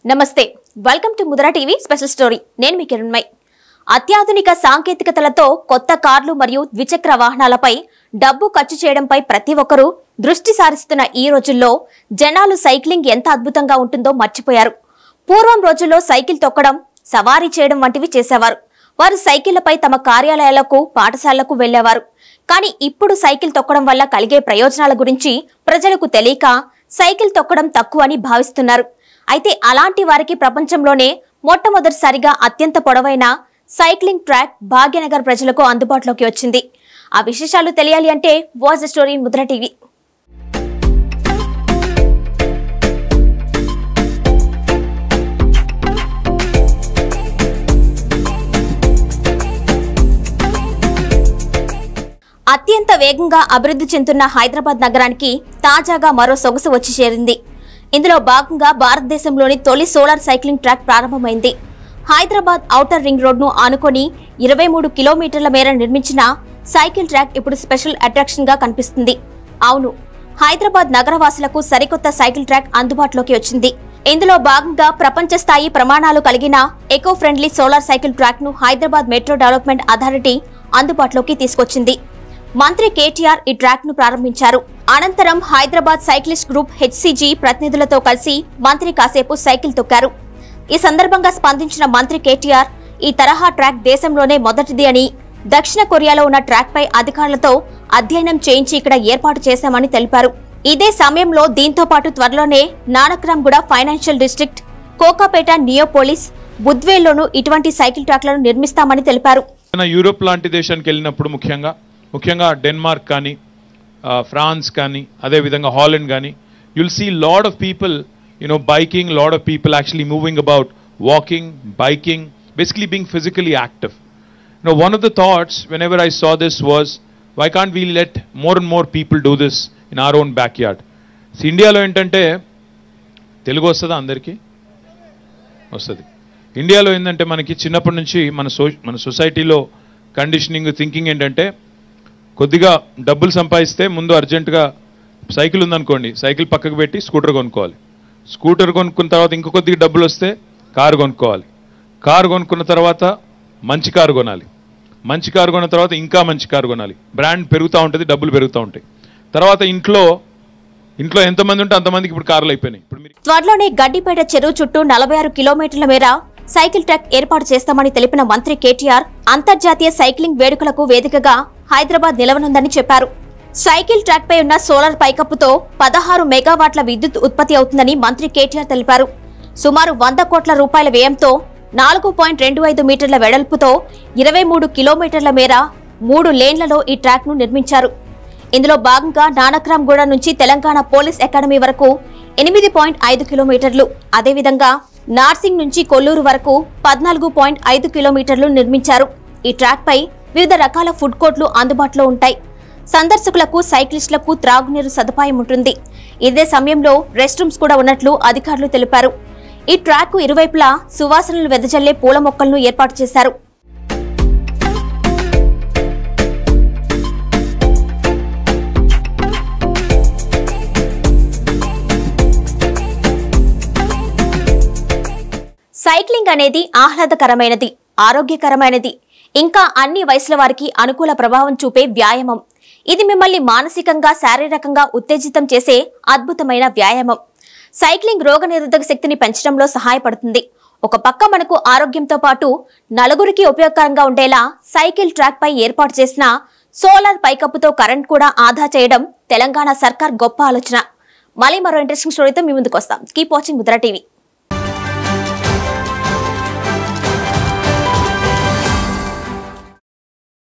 నమస్తే welcome to Mudra TV special story నేను మీ కిరణ్మయ్ అత్యాధునిక సాంకేతికతలతో కొత్త కార్లు మరియు ద్విచక్ర వాహనాలపై డబ్బు ఖర్చు చేయడంపై ప్రతి ఒక్కరూ దృష్టి సారిస్తున్న ఈ రోజుల్లో జనాలు సైక్లింగ్ ఎంత అద్భుతంగా ఉంటుందో మర్చిపోయారు పూర్వం రోజుల్లో సైకిల్ తొక్కడం సవారీ చేయడం వంటివి చేసేవారు వారు సైకిళ్లపై తమ కార్యాలయాలకు పాఠశాలలకు వెళ్లేవారు కానీ ఇప్పుడు సైకిల్ తొక్కడం వల్ల కలిగే ప్రయోజనాల గురించి ప్రజలకు తెలియక సైకిల్ తొక్కడం తక్కువని భావిస్తున్నారు అయితే అలాంటి వారికి ప్రపంచంలోనే మొట్టమొదటిసారిగా అత్యంత పొడవైన సైక్లింగ్ ట్రాక్ భాగ్యనగర్ ప్రజలకు అందుబాటులోకి వచ్చింది ఆ విశేషాలు తెలియాలి అంటే వాజ్ స్టోరీ ముద్ర టీవీ అత్యంత వేగంగా అభివృద్ధి చెందుతున్న హైదరాబాద్ నగరానికి తాజాగా మరో సొగసు వచ్చి చేరింది ఇందులో భాగంగా భారతదేశంలోని తొలి సోలార్ సైక్లింగ్ ట్రాక్ ప్రారంభమైంది హైదరాబాద్ ఔటర్ రింగ్ రోడ్ను ఆనుకొని ఇరవై మూడు కిలోమీటర్ల మేర నిర్మించిన సైకిల్ ట్రాక్ ఇప్పుడు స్పెషల్ అట్రాక్షన్ గా కనిపిస్తుంది అవును హైదరాబాద్ నగరవాసులకు సరికొత్త సైకిల్ ట్రాక్ అందుబాటులోకి వచ్చింది ఇందులో భాగంగా ప్రపంచ స్థాయి ప్రమాణాలు కలిగిన eco friendly solar cycle track ను హైదరాబాద్ మెట్రో డెవలప్మెంట్ అథారిటీ అందుబాటులోకి తీసుకొచ్చింది మంత్రి కేటీఆర్ ఈ ట్రాక్ ను ప్రారంభించారు అనంతరం హైదరాబాద్ సైక్లిస్ట్ గ్రూప్ హెచ్సిజి ప్రతినిధులతో కలిసి మంత్రి కాసేపు సైకిల్ తొక్కారు ఈ సందర్భంగా స్పందించిన మంత్రి కేటీఆర్ ఈ తరహా ట్రాక్ దేశంలోనే మొదటిది అని దక్షిణ కొరియాలో ఉన్న ట్రాక్ పై అధికారులతో అధ్యయనం చేయించి ఇక్కడ ఏర్పాటు చేశామని తెలిపారు ఇదే సమయంలో దీంతో పాటు త్వరలోనే Nanakramguda financial district Kokapet Neopolis బుద్వేల్లోనూ ఇటువంటి సైకిల్ ట్రాక్లను నిర్మిస్తామని తెలిపారు మన యూరోప్ లాంటి దేశానికి వెళ్ళినప్పుడు ముఖ్యంగా ముఖ్యంగా డెన్మార్క్ కానీ ఆ, ఫ్రాన్స్ కానీ అదేవిధంగా హాలండ్ కానీ you'll see lot of people you know biking lot of people actually moving about walking biking basically being physically active no one of the thoughts whenever I saw this was why can't we let more and more people do this in our own backyard ఇండియాలో ఏంటంటే తెలుగు వస్తుందా అందరికీ వస్తుంది ఇండియాలో ఏంటంటే మనకి చిన్నప్పటి నుంచి మన సో మన సొసైటీలో కండిషనింగ్ థింకింగ్ ఏంటంటే కొద్దిగా డబ్బులు సంపాదిస్తే ముందు అర్జెంటుగా సైకిల్ ఉందనుకోండి సైకిల్ పక్కకు పెట్టి స్కూటర్ కొనుక్కోవాలి స్కూటర్ కొనుక్కున్న తర్వాత ఇంకో కొద్దిగా డబ్బులు వస్తే కారు కొనుక్కోవాలి కారు కొనుక్కున్న తర్వాత మంచి కారు కొనాలి మంచి కారు కొన్న తర్వాత ఇంకా మంచి కారు కొనాలి బ్రాండ్ పెరుగుతూ ఉంటుంది డబ్బులు పెరుగుతూ ఉంటాయి తర్వాత ఇంట్లో ఇంట్లో ఎంతమంది ఉంటే అంతమందికి ఇప్పుడు కార్లు అయిపోయినాయి ఇప్పుడు మీరు త్వరలోనే గడ్డిపేట చెరువు చుట్టూ నలభై ఆరు కిలోమీటర్ల మేర సైకిల్ ట్రాక్ ఏర్పాటు చేస్తామని తెలిపిన మంత్రి కేటీఆర్ అంతర్జాతీయ సైక్లింగ్ వేడుకలకు వేదికగా హైదరాబాద్ నిలవనుందని చెప్పారు సైకిల్ ట్రాక్ పై ఉన్న సోలార్ పైకప్పుతో పదహారు మెగావాట్ల విద్యుత్ ఉత్పత్తి అవుతుందని మంత్రి కేటీఆర్ తెలిపారు సుమారు వంద కోట్ల రూపాయల వ్యయంతో నాలుగు పాయింట్ రెండు ఐదు మీటర్ల వెడల్పుతో ఇరవై మూడు కిలోమీటర్ల మేర మూడు లేన్లలో ఈ ట్రాక్ ను నిర్మించారు ఇందులో భాగంగా నానక్రామ్గూడ నుంచి తెలంగాణ పోలీస్ అకాడమీ వరకు ఎనిమిది పాయింట్ ఐదు కిలోమీటర్లు అదేవిధంగా నార్సింగ్ నుంచి కొల్లూరు వరకు పద్నాలుగు పాయింట్ ఐదు కిలోమీటర్లు నిర్మించారు ఈ ట్రాక్ పై వివిధ రకాల ఫుడ్ కోర్ట్లు అందుబాటులో ఉంటాయి సందర్శకులకు సైక్లిస్టులకు త్రాగునీరు సదుపాయం ఉంటుంది ఇదే సమయంలో రెస్ట్ రూమ్స్ కూడా ఉన్నట్లు అధికారులు తెలిపారు ఈ ట్రాక్ కు ఇరువైపులా సువాసనలు వెదజల్లే పూల మొక్కలను ఏర్పాటు చేశారు సైక్లింగ్ అనేది ఆహ్లాదకరమైనది ఆరోగ్యకరమైనది ఇంకా అన్ని వయసుల వారికి అనుకూల ప్రభావం చూపే వ్యాయామం ఇది మిమ్మల్ని మానసికంగా శారీరకంగా ఉత్తేజితం చేసే అద్భుతమైన వ్యాయామం సైక్లింగ్ రోగనిరోధక శక్తిని పెంచడంలో సహాయపడుతుంది ఒక పక్క మనకు ఆరోగ్యంతో పాటు నలుగురికి ఉపయోగకరంగా ఉండేలా సైకిల్ ట్రాక్ పై ఏర్పాటు చేసిన సోలార్ పైకప్పుతో కరెంట్ కూడా ఆదా చేయడం తెలంగాణ సర్కార్ గొప్ప ఆలోచన మళ్ళీ మరో ఇంట్రెస్టింగ్ స్టోరీతో మీ ముందుకు వస్తాం కీప్ వాచింగ్ ముద్రా టీవీ